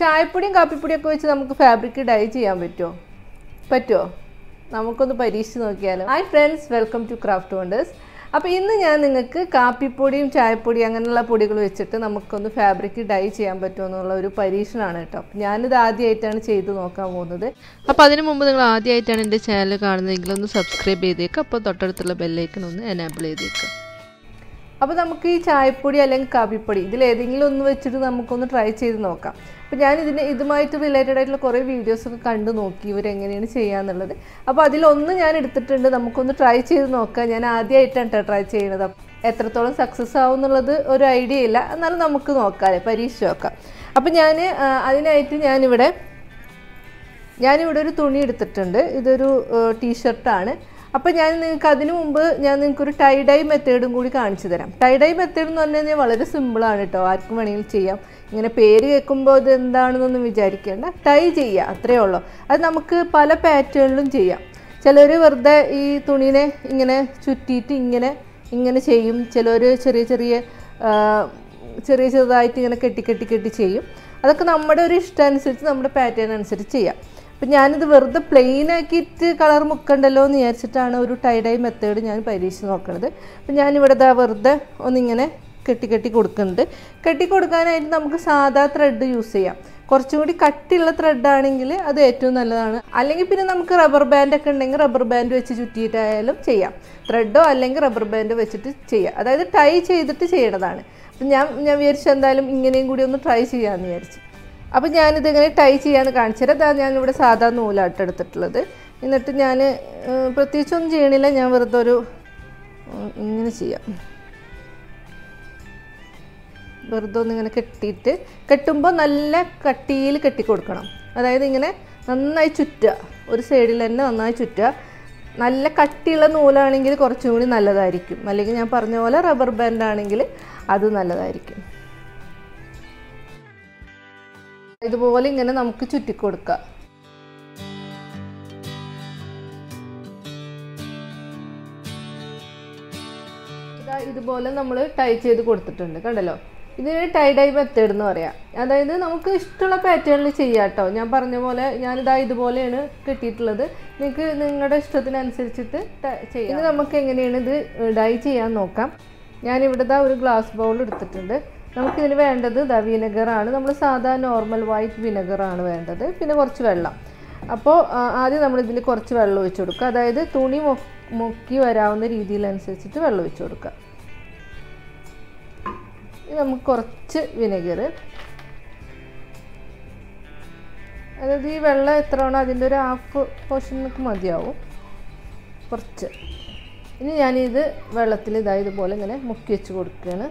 ചായപ്പൊടിയും കാപ്പിപ്പൊടിയും ഒക്കെ വെച്ച് നമുക്ക് ഫാബ്രിക് ഡൈ ചെയ്യാൻ പറ്റുമോ പറ്റുമോ നമുക്കൊന്ന് പരീക്ഷിച്ച് നോക്കിയാലോ hi friends welcome to Craft Wonders അപ്പോൾ ഇന്ന് ഞാൻ നിങ്ങൾക്ക് കാപ്പിപ്പൊടിയും ചായപ്പൊടിയും അങ്ങനെയുള്ള പൊടികൾ വെച്ചിട്ട് നമുക്കൊന്ന് ഫാബ്രിക് ഡൈ ചെയ്യാൻ പറ്റുമോ എന്നുള്ള ഒരു പരീക്ഷണമാണ് കേട്ടോ അപ്പോൾ ഞാനിത് ആദ്യമായിട്ടാണ് ചെയ്ത് നോക്കാൻ പോകുന്നത് അപ്പോൾ അതിന് മുമ്പ് നിങ്ങൾ ആദ്യമായിട്ടാണ് എൻ്റെ ചാനൽ കാണുന്നതെങ്കിൽ ഒന്ന് സബ്സ്ക്രൈബ് ചെയ്തേക്കുക അപ്പോൾ തൊട്ടടുത്തുള്ള ബെല്ലൈക്കൺ ഒന്ന് എനാബിൾ ചെയ്തേക്കുക അപ്പോൾ നമുക്ക് ഈ ചായപ്പൊടി അല്ലെങ്കിൽ കാപ്പിപ്പൊടി ഇതിലേതെങ്കിലും ഒന്ന് വെച്ചിട്ട് നമുക്കൊന്ന് ട്രൈ ചെയ്ത് നോക്കാം അപ്പോൾ ഞാൻ ഇതിന് ഇതുമായിട്ട് റിലേറ്റഡ് ആയിട്ടുള്ള കുറേ വീഡിയോസൊക്കെ കണ്ടു നോക്കി ഇവരെങ്ങനെയാണ് ചെയ്യാന്നുള്ളത് അപ്പോൾ അതിലൊന്ന് ഞാൻ എടുത്തിട്ടുണ്ട് നമുക്കൊന്ന് ട്രൈ ചെയ്ത് നോക്കാം ഞാൻ ആദ്യമായിട്ടാണ് കേട്ടോ ട്രൈ ചെയ്യുന്നത് അപ്പോൾ എത്രത്തോളം സക്സസ് ആവും എന്നുള്ളത് ഒരു ഐഡിയ ഇല്ല എന്നാലും നമുക്ക് നോക്കാം പരീക്ഷിച്ച് നോക്കാം അപ്പോൾ ഞാൻ അതിനായിട്ട് ഞാനിവിടെ ഞാനിവിടെ ഒരു തുണി എടുത്തിട്ടുണ്ട് ഇതൊരു ടീഷർട്ടാണ് അപ്പോൾ ഞാൻ നിങ്ങൾക്ക് അതിനു മുമ്പ് ഞാൻ നിങ്ങൾക്ക് ഒരു ടൈ ഡൈ മെത്തേഡും കൂടി കാണിച്ചു തരാം ടൈ ഡൈ മെത്തേഡ് എന്ന് പറഞ്ഞു കഴിഞ്ഞാൽ വളരെ സിമ്പിളാണ് കേട്ടോ ആർക്കും വേണമെങ്കിലും ചെയ്യാം ഇങ്ങനെ പേര് കേൾക്കുമ്പോൾ ഇത് എന്താണെന്നൊന്നും വിചാരിക്കേണ്ട ടൈ ചെയ്യുക അത്രയേ ഉള്ളൂ അത് നമുക്ക് പല പാറ്റേണിലും ചെയ്യാം ചിലർ വെറുതെ ഈ തുണീനെ ഇങ്ങനെ ചുറ്റിയിട്ട് ഇങ്ങനെ ഇങ്ങനെ ചെയ്യും ചിലർ ചെറിയ ചെറിയ ആ, ചെറിയ ചെറുതായിട്ട് ഇങ്ങനെ കെട്ടി കെട്ടി കെട്ടി ചെയ്യും അതൊക്കെ നമ്മുടെ ഒരു ഇഷ്ടം അനുസരിച്ച് നമ്മുടെ പാറ്റേൺ അനുസരിച്ച് ചെയ്യാം അപ്പം ഞാനിത് വെറുതെ പ്ലെയിൻ ആക്കിയിട്ട് കളർ മുക്കണ്ടല്ലോ എന്ന് വിചാരിച്ചിട്ടാണ് ഒരു ടൈഡൈ മെത്തേഡ് ഞാൻ പരീക്ഷിച്ച് നോക്കുന്നത് അപ്പം ഞാനിവിടെ ഇതാ വെറുതെ ഒന്നിങ്ങനെ കെട്ടി കെട്ടി കൊടുക്കുന്നുണ്ട് കെട്ടി കൊടുക്കാനായിട്ട് നമുക്ക് സാധാ ത്രെഡ് യൂസ് ചെയ്യാം കുറച്ചും കൂടി കട്ടിയുള്ള ത്രെഡ് ആണെങ്കിൽ അത് ഏറ്റവും നല്ലതാണ് അല്ലെങ്കിൽ പിന്നെ നമുക്ക് റബ്ബർ ബാൻഡ് ഒക്കെ ഉണ്ടെങ്കിൽ റബ്ബർ ബാൻഡ് വെച്ച് ചുറ്റിയിട്ടായാലും ചെയ്യാം ത്രെഡോ അല്ലെങ്കിൽ റബ്ബർ ബാൻഡ് വെച്ചിട്ട് ചെയ്യാം അതായത് ടൈ ചെയ്തിട്ട് ചെയ്യണതാണ് അപ്പം ഞാൻ ഞാൻ വിചാരിച്ചു എന്തായാലും ഇങ്ങനെയും കൂടി ഒന്ന് ട്രൈ ചെയ്യാമെന്ന് വിചാരിച്ചു അപ്പം ഞാനിതിങ്ങനെ ടൈ ചെയ്യാന്ന് കാണിച്ചു തരാം അതാ ഞാനിവിടെ സാധാ നൂലാട്ട് എടുത്തിട്ടുള്ളത് എന്നിട്ട് ഞാൻ പ്രത്യേകിച്ചൊന്നും ചെയ്യണില്ല ഞാൻ വെറുതെ ഒരു ഉം, ഇങ്ങനെ ചെയ്യാം വെറുതെ ഒന്നിങ്ങനെ കെട്ടിയിട്ട് കെട്ടുമ്പോൾ നല്ല കട്ടിയിൽ കെട്ടി കൊടുക്കണം അതായത് ഇങ്ങനെ നന്നായി ചുറ്റുക ഒരു സൈഡിൽ തന്നെ നന്നായി ചുറ്റുക നല്ല കട്ടിയുള്ള നൂലാണെങ്കിൽ കുറച്ചും കൂടി നല്ലതായിരിക്കും അല്ലെങ്കിൽ ഞാൻ പറഞ്ഞ പോലെ റബ്ബർ ബാൻഡ് ആണെങ്കിൽ അത് നല്ലതായിരിക്കും ഇതുപോലെ ഇങ്ങനെ നമുക്ക് ചുറ്റിക്കൊടുക്കാം ഇതാ ഇതുപോലെ നമ്മൾ ടൈ ചെയ്ത് കൊടുത്തിട്ടുണ്ട് കണ്ടല്ലോ ഇതിന് ടൈ ഡൈ മെത്തേഡ് എന്ന് പറയാം അതായത് നമുക്ക് ഇഷ്ടമുള്ള പാറ്റേണിൽ ചെയ്യാം കേട്ടോ ഞാൻ പറഞ്ഞ പോലെ ഞാനിതാ ഇതുപോലെയാണ് കെട്ടിയിട്ടുള്ളത് നിങ്ങൾക്ക് നിങ്ങളുടെ ഇഷ്ടത്തിനനുസരിച്ചിട്ട് ട- ചെയ്യാം ഇനി നമുക്ക് എങ്ങനെയാണ് ഇത് ഡൈ ചെയ്യാൻ നോക്കാം ഞാനിവിടെ ദാ ഒരു ഗ്ലാസ് ബൗൾ എടുത്തിട്ടുണ്ട് നമുക്കിതിന് വേണ്ടത് ദാ വിനെഗറാണ് നമ്മൾ സാധാ നോർമൽ വൈറ്റ് വിനെഗറാണ് വേണ്ടത് പിന്നെ കുറച്ച് വെള്ളം അപ്പോൾ ആദ്യം നമ്മൾ ഇതിൽ കുറച്ച് വെള്ളം ഒഴിച്ച് കൊടുക്കുക അതായത് തുണി മൊ മുക്കി വരാവുന്ന രീതിയിലനുസരിച്ചിട്ട് വെള്ളം ഒഴിച്ച് കൊടുക്കുക ഇനി നമുക്ക് കുറച്ച് വിനെഗർ അതായത് ഈ വെള്ളം എത്രയാണോ അതിൻ്റെ ഒരു ഹാഫ് പോർഷൻ നമുക്ക് മതിയാവും കുറച്ച് ഇനി ഞാനിത് വെള്ളത്തിൽ ഇതാ ഇതുപോലെ ഇങ്ങനെ മുക്കി വെച്ച് കൊടുക്കുകയാണ്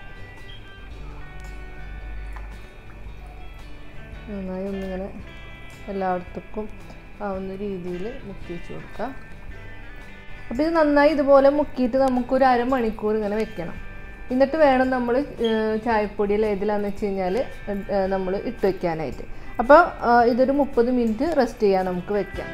നന്നായി ഒന്നിങ്ങനെ എല്ലായിടത്തേക്കും ആവുന്ന രീതിയിൽ മുക്കി വെച്ച് കൊടുക്കാം അപ്പോൾ ഇത് നന്നായി ഇതുപോലെ മുക്കിയിട്ട് നമുക്കൊരു അരമണിക്കൂർ ഇങ്ങനെ വെക്കണം എന്നിട്ട് വേണം നമ്മൾ ചായപ്പൊടിയിൽ ഏതിലാന്ന് വെച്ച് കഴിഞ്ഞാൽ നമ്മൾ ഇട്ട് വെക്കാനായിട്ട് അപ്പോൾ ഇതൊരു മുപ്പത് മിനിറ്റ് റെസ്റ്റ് ചെയ്യാൻ നമുക്ക് വെക്കാം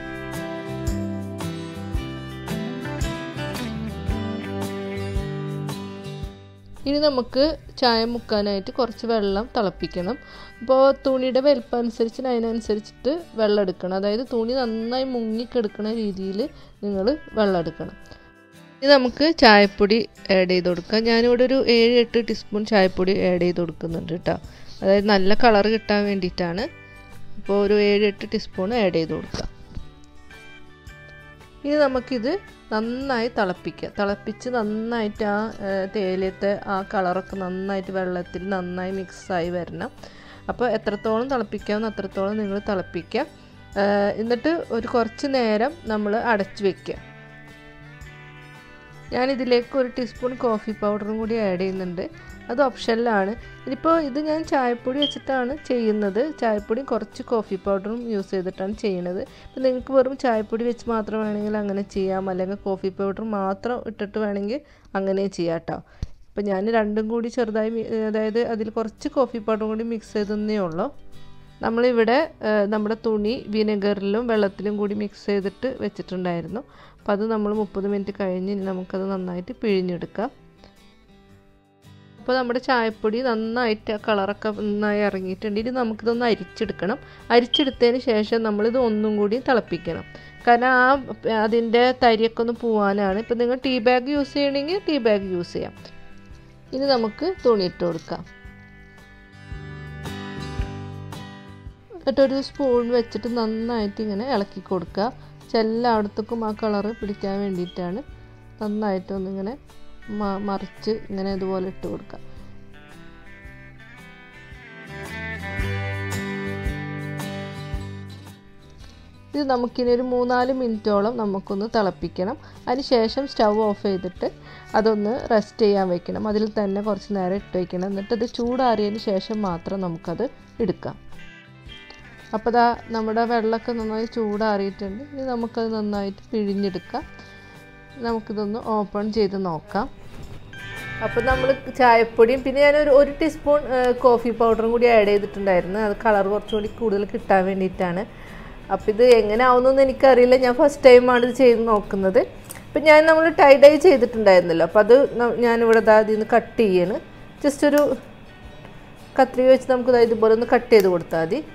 ഇനി നമുക്ക് ചായ മുക്കാനായിട്ട് കുറച്ച് വെള്ളം തിളപ്പിക്കണം അപ്പോൾ തുണിയുടെ വലിപ്പം അനുസരിച്ച് അതിനനുസരിച്ചിട്ട് വെള്ളം എടുക്കണം അതായത് തുണി നന്നായി മുങ്ങിക്കെടുക്കുന്ന രീതിയിൽ നിങ്ങൾ വെള്ളം എടുക്കണം ഇനി നമുക്ക് ചായപ്പൊടി ആഡ് ചെയ്ത് കൊടുക്കാം ഞാനിവിടെ ഒരു ഏഴ് എട്ട് ടീസ്പൂൺ ചായപ്പൊടി ആഡ് ചെയ്ത് കൊടുക്കുന്നുണ്ട് കേട്ടോ അതായത് നല്ല കളർ കിട്ടാൻ വേണ്ടിയിട്ടാണ് അപ്പോൾ ഒരു ഏഴ് എട്ട് ടീസ്പൂൺ ആഡ് ചെയ്ത് കൊടുക്കാം ഇനി നമുക്കിത് നന്നായി തിളപ്പിക്കുക തിളപ്പിച്ച് നന്നായിട്ട് ആ ഏഹ്, തേയിലത്തെ ആ കളറൊക്കെ നന്നായിട്ട് വെള്ളത്തിൽ നന്നായി മിക്സായി വരണം അപ്പോൾ എത്രത്തോളം തിളപ്പിക്കാമെന്ന് അത്രത്തോളം നിങ്ങൾ തിളപ്പിക്കുക ഏഹ്, എന്നിട്ട് ഒരു കുറച്ച് നേരം നമ്മൾ അടച്ചു വെക്കുക ഞാനിതിലേക്ക് ഒരു ടീസ്പൂൺ കോഫി പൗഡറും കൂടി ആഡ് ചെയ്യുന്നുണ്ട് അത് ഓപ്ഷനിലാണ് ഇതിപ്പോൾ ഇത് ഞാൻ ചായപ്പൊടി വെച്ചിട്ടാണ് ചെയ്യുന്നത് ചായപ്പൊടി കുറച്ച് കോഫി പൗഡറും യൂസ് ചെയ്തിട്ടാണ് ചെയ്യുന്നത് ഇപ്പം നിങ്ങൾക്ക് വെറും ചായപ്പൊടി വെച്ച് മാത്രം വേണമെങ്കിൽ അങ്ങനെ ചെയ്യാം അല്ലെങ്കിൽ കോഫി പൗഡർ മാത്രം ഇട്ടിട്ട് വേണമെങ്കിൽ അങ്ങനെ ചെയ്യാം കേട്ടോ ഇപ്പം ഞാൻ രണ്ടും കൂടി ചെറുതായി മി- അതായത് അതിൽ കുറച്ച് കോഫി പൗഡറും കൂടി മിക്സ് ചെയ്തെന്നേ ഉള്ളൂ നമ്മളിവിടെ ഏഹ്, നമ്മുടെ തുണി വിനെഗറിലും വെള്ളത്തിലും കൂടി മിക്സ് ചെയ്തിട്ട് വെച്ചിട്ടുണ്ടായിരുന്നു അപ്പോൾ അത് നമ്മൾ മുപ്പത് മിനിറ്റ് കഴിഞ്ഞ് ഇനി നമുക്കത് നന്നായിട്ട് പിഴിഞ്ഞെടുക്കാം അപ്പോൾ നമ്മുടെ ചായപ്പൊടി നന്നായിട്ട് ആ കളറൊക്കെ നന്നായി ഇറങ്ങിയിട്ടുണ്ട് ഇനി നമുക്കിതൊന്ന് അരിച്ചെടുക്കണം അരിച്ചെടുത്തതിന് ശേഷം നമ്മളിത് ഒന്നും കൂടി തിളപ്പിക്കണം കാരണം ആ അതിൻ്റെ തരിയൊക്കെ ഒന്ന് പോവാനാണ് ഇപ്പം നിങ്ങൾ ടീ ബാഗ് യൂസ് ചെയ്യണമെങ്കിൽ ടീ ബാഗ് യൂസ് ചെയ്യാം ഇനി നമുക്ക് തുണിയിട്ട് കൊടുക്കാം എന്നിട്ടൊരു സ്പൂൺ വെച്ചിട്ട് നന്നായിട്ട് ഇങ്ങനെ ഇളക്കി കൊടുക്കുക എല്ലായിടത്തേക്കും ആ കളറ് പിടിക്കാൻ വേണ്ടിയിട്ടാണ് നന്നായിട്ട് ഒന്നിങ്ങനെ മറിച്ച് ഇങ്ങനെ ഇതുപോലെ ഇട്ട് കൊടുക്കുക ഇത് നമുക്കിനി ഒരു മൂന്നാല് മിനിറ്റോളം നമുക്കൊന്ന് തിളപ്പിക്കണം അതിന് ശേഷം സ്റ്റവ് ഓഫ് ചെയ്തിട്ട് അതൊന്ന് റെസ്റ്റ് ചെയ്യാൻ വെക്കണം അതിൽ തന്നെ കുറച്ച് നേരം ഇട്ട് വയ്ക്കണം എന്നിട്ട് ഇത് ചൂടാറിയതിന് ശേഷം മാത്രം നമുക്കത് എടുക്കാം അപ്പോൾ ദാ നമ്മുടെ വെള്ളമൊക്കെ നന്നായി ചൂടാറിയിട്ടുണ്ട് ഇനി നമുക്കത് നന്നായിട്ട് പിഴിഞ്ഞെടുക്കാം നമുക്കിതൊന്ന് ഓപ്പൺ ചെയ്ത് നോക്കാം അപ്പോൾ നമ്മൾ ചായപ്പൊടിയും പിന്നെ ഞാനൊരു ഒരു ടീസ്പൂൺ കോഫി പൗഡറും കൂടി ആഡ് ചെയ്തിട്ടുണ്ടായിരുന്നു അത് കളർ കുറച്ചുകൂടി കൂടുതൽ കിട്ടാൻ വേണ്ടിയിട്ടാണ് അപ്പോൾ ഇത് എങ്ങനെ ആവുമെന്നൊന്നും എനിക്കറിയില്ല ഞാൻ ഫസ്റ്റ് ടൈമാണ് ഇത് ചെയ്ത് നോക്കുന്നത് അപ്പം ഞാൻ നമ്മൾ ടൈ ഡൈ ചെയ്തിട്ടുണ്ടായിരുന്നല്ലോ അപ്പോൾ അത് ഞാനിവിടെ ദാ ഇതിൽ നിന്ന് കട്ട് ചെയ്യാണ് ജസ്റ്റ് ഒരു കത്രിക വെച്ച് നമുക്ക് ഇതുപോലെ ഒന്ന് കട്ട് ചെയ്ത് കൊടുത്താൽ മതി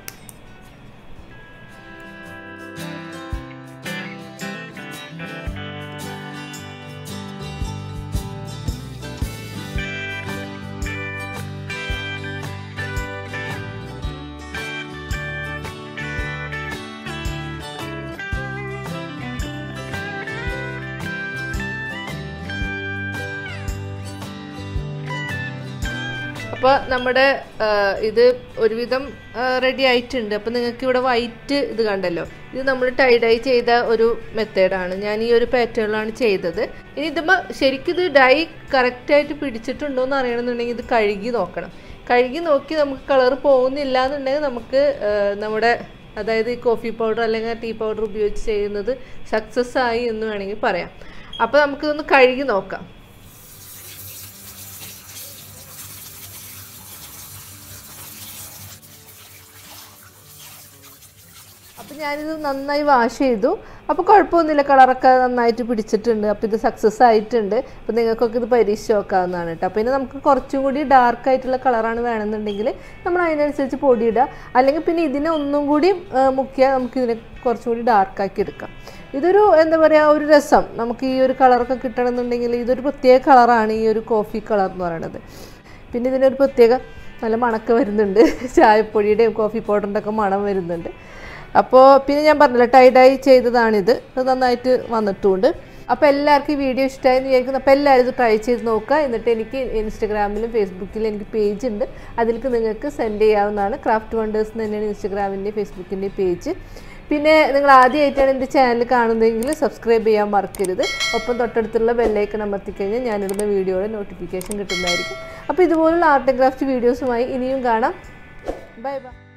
അപ്പോൾ നമ്മുടെ ഇത് ഒരുവിധം റെഡി ആയിട്ടുണ്ട് അപ്പോൾ നിങ്ങൾക്ക് ഇവിടെ വൈറ്റ് ഇത് കണ്ടല്ലോ ഇത് നമ്മൾ ടൈ ഡൈ ചെയ്ത ഒരു മെത്തേഡാണ് ഞാൻ ഈ ഒരു പാറ്റേണിലാണ് ചെയ്തത് ഇനി ഇതുമ്പോൾ ശരിക്കും ഇത് ഡൈ കറക്റ്റായിട്ട് പിടിച്ചിട്ടുണ്ടോ എന്ന് അറിയണമെന്നുണ്ടെങ്കിൽ ഇത് കഴുകി നോക്കണം കഴുകി നോക്കി നമുക്ക് കളർ പോകുന്നില്ല എന്നുണ്ടെങ്കിൽ നമുക്ക് നമ്മുടെ അതായത് ഈ കോഫി പൗഡർ അല്ലെങ്കിൽ ടീ പൗഡർ ഉപയോഗിച്ച് ചെയ്യുന്നത് സക്സസ് ആയി എന്ന് വേണമെങ്കിൽ പറയാം അപ്പോൾ നമുക്കിതൊന്ന് കഴുകി നോക്കാം അപ്പോൾ ഞാനിത് നന്നായി വാഷ് ചെയ്തു അപ്പോൾ കുഴപ്പമൊന്നുമില്ല കളറൊക്കെ നന്നായിട്ട് പിടിച്ചിട്ടുണ്ട് അപ്പോൾ ഇത് സക്സസ് ആയിട്ടുണ്ട് അപ്പോൾ നിങ്ങൾക്കൊക്കെ ഇത് പരീക്ഷിച്ച് നോക്കാവുന്നതാണ് കേട്ടോ അപ്പോൾ ഇനി നമുക്ക് കുറച്ചും കൂടി ഡാർക്ക് ആയിട്ടുള്ള കളറാണ് വേണമെന്നുണ്ടെങ്കിൽ നമ്മൾ അതിനനുസരിച്ച് പൊടിയിടുക അല്ലെങ്കിൽ പിന്നെ ഇതിനെ ഒന്നും കൂടി മുക്കിയാൽ നമുക്ക് ഇതിനെ കുറച്ചും കൂടി ഡാർക്കാക്കി എടുക്കാം ഇതൊരു എന്താ പറയുക ഒരു രസം നമുക്ക് ഈ ഒരു കളറൊക്കെ കിട്ടണമെന്നുണ്ടെങ്കിൽ ഇതൊരു പ്രത്യേക കളറാണ് ഈ ഒരു കോഫി കളർ എന്ന് പറയുന്നത് പിന്നെ ഇതിനൊരു പ്രത്യേക നല്ല മണക്ക വരുന്നുണ്ട് ചായപ്പൊടിയുടെയും കോഫി പൗഡറിൻ്റെ ഒക്കെ മണം വരുന്നുണ്ട് അപ്പോൾ പിന്നെ ഞാൻ പറഞ്ഞില്ല ടൈഡായി ചെയ്തതാണിത് അത് നന്നായിട്ട് വന്നിട്ടുമുണ്ട് അപ്പോൾ എല്ലാവർക്കും ഈ വീഡിയോ ഇഷ്ടമായി എന്ന് വിചാരിക്കുന്നു അപ്പോൾ എല്ലാവരും ഇത് ട്രൈ ചെയ്ത് നോക്കുക എന്നിട്ട് എനിക്ക് ഇൻസ്റ്റഗ്രാമിലും ഫേസ്ബുക്കിലും എനിക്ക് പേജ് ഉണ്ട് അതിലേക്ക് നിങ്ങൾക്ക് സെൻഡ് ചെയ്യാവുന്നതാണ് ക്രാഫ്റ്റ് വണ്ടേഴ്സ് എന്ന് തന്നെയാണ് ഇൻസ്റ്റഗ്രാമിൻ്റെ ഫേസ്ബുക്കിൻ്റെ പേജ് പിന്നെ നിങ്ങൾ ആദ്യമായിട്ടാണ് എൻ്റെ ചാനൽ കാണുന്നതെങ്കിൽ സബ്സ്ക്രൈബ് ചെയ്യാൻ മറക്കരുത് ഒപ്പം തൊട്ടടുത്തുള്ള ബെല്ലൈക്കൺ അമർത്തിക്കഴിഞ്ഞാൽ ഞാനിടുന്ന വീഡിയോയുടെ നോട്ടിഫിക്കേഷൻ കിട്ടുന്നതായിരിക്കും അപ്പോൾ ഇതുപോലുള്ള ആർട്ട് ആൻഡ് ക്രാഫ്റ്റ് വീഡിയോസുമായി ഇനിയും കാണാം ബൈ ബൈ